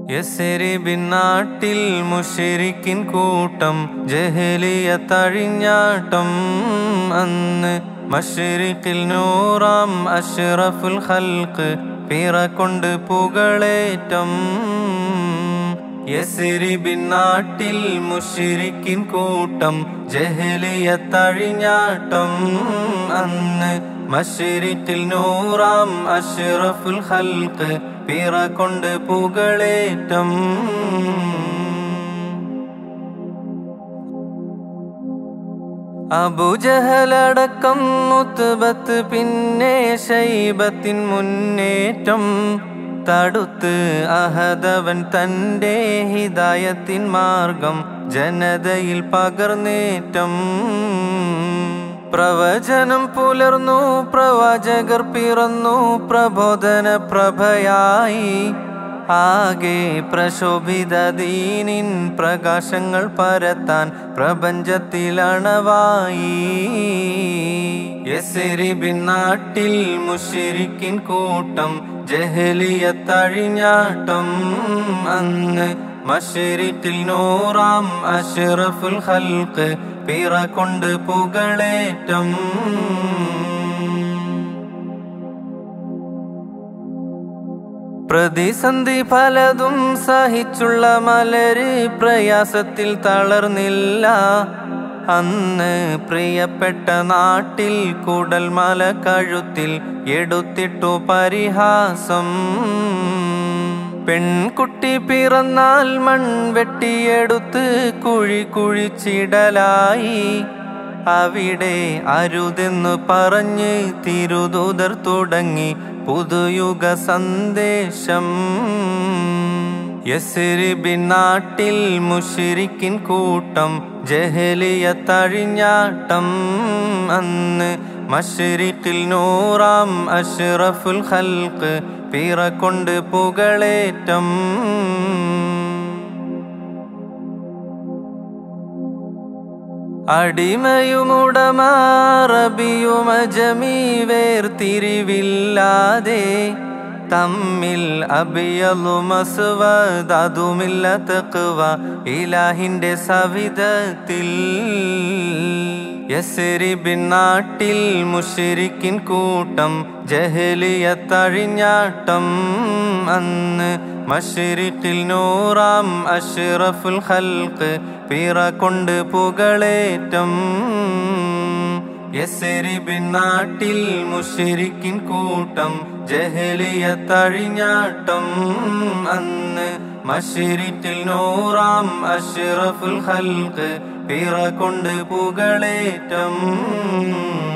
യസരിബിൻ നാട്ടിൽ മുഷിരിക്കിൻ കൂട്ടം ജഹലിയ തഴിഞ്ഞാട്ടം അന്ന് മഷരിക്കിൽ നൂറാം അഷ്റഫുൽ ഖൽക്ക് പിറ കൊണ്ട് പുകളേറ്റം യസരിബിൻ നാട്ടിൽ മുഷിരിക്കിൻ കൂട്ടം ജഹലിയ തഴിഞ്ഞാട്ടം അന്ന് മഷരിക്കിൽ നൂറാം അഷ്റഫുൽ ഖൽക്ക് പിറ കൊണ്ട് പുകളേറ്റം അബുജഹലടക്കം മുത്തുബത്ത് പിന്നെ ശൈബത്തിൻ മുന്നേറ്റം തടുത്ത് അഹദവൻ തൻ്റെ ഹിദായത്തിൻ മാർഗം ജനതയിൽ പകർന്നേറ്റം പ്രവചനം പുലർന്നു പ്രവാചകർ പിറന്നു പ്രബോധന പ്രഭയായി ആകെ പ്രശോഭിത ദീനിൻ പ്രകാശങ്ങൾ പരത്താൻ പ്രപഞ്ചത്തിലണവായി യസരിബിൻ നാട്ടിൽ മുഷിരിക്കിൻ കൂട്ടം ജഹലിയ തഴിഞ്ഞാട്ടം അന്ന് മഷരിറ്റിൽ നൂറാം അഷ്റഫുൽ ഖൽക്ക് പിറ കൊണ്ട് പുകളേറ്റം പ്രതിസന്ധി പലതും സഹിച്ചുള്ള മലര് പ്രയാസത്തിൽ തളർന്നില്ല അന്ന് പ്രിയപ്പെട്ട നാട്ടിൽ കുടൽ മല കഴുത്തിൽ എടുത്തിട്ടു പരിഹാസം പെൺകുട്ടി പിറന്നാൽ മൺ വെട്ടിയെടുത്ത് കുഴി കുഴിച്ചിടലായി അവിടെ അരുതെന്ന് പറഞ്ഞ് തിരുദൂതർ തുടങ്ങി പുതുയുഗ സന്ദേശം യസരിബിൻ നാട്ടിൽ മുഷിരിക്കിൻ കൂട്ടം ജഹലിയ തഴിഞ്ഞാട്ടം അന്ന് മഷരിക്കിൽ നൂറാം അഷ്റഫുൽ ഖൽക്ക് പിറ കൊണ്ട് പുകളേറ്റം അടിമയുമുടമാറബിയുമജമീ വേർതിരിവില്ലാതെ തമ്മിൽ അബിയലുമസുവതുമില്ല തക്കുവ ഇലാഹിന്റെ സവിധത്തിൽ യസരിബിൻ നാട്ടിൽ മുഷിരിക്കിൻ കൂട്ടം ജഹലിയ തഴിഞ്ഞാട്ടം അന്ന് മഷരിക്കിൽ നൂറാം അഷ്റഫുൽ ഖൽക്ക് പിറ കൊണ്ട് പുകളേറ്റം യസരിബിൻ നാട്ടിൽ മുഷിരിക്കിൻ കൂട്ടം ജഹലിയ തഴിഞ്ഞാട്ടം അന്ന് മഷരിറ്റിൽ നൂറാം അഷ്റഫുൽ ഖൽക്ക് പിറ കൊണ്ട് പുകളേറ്റം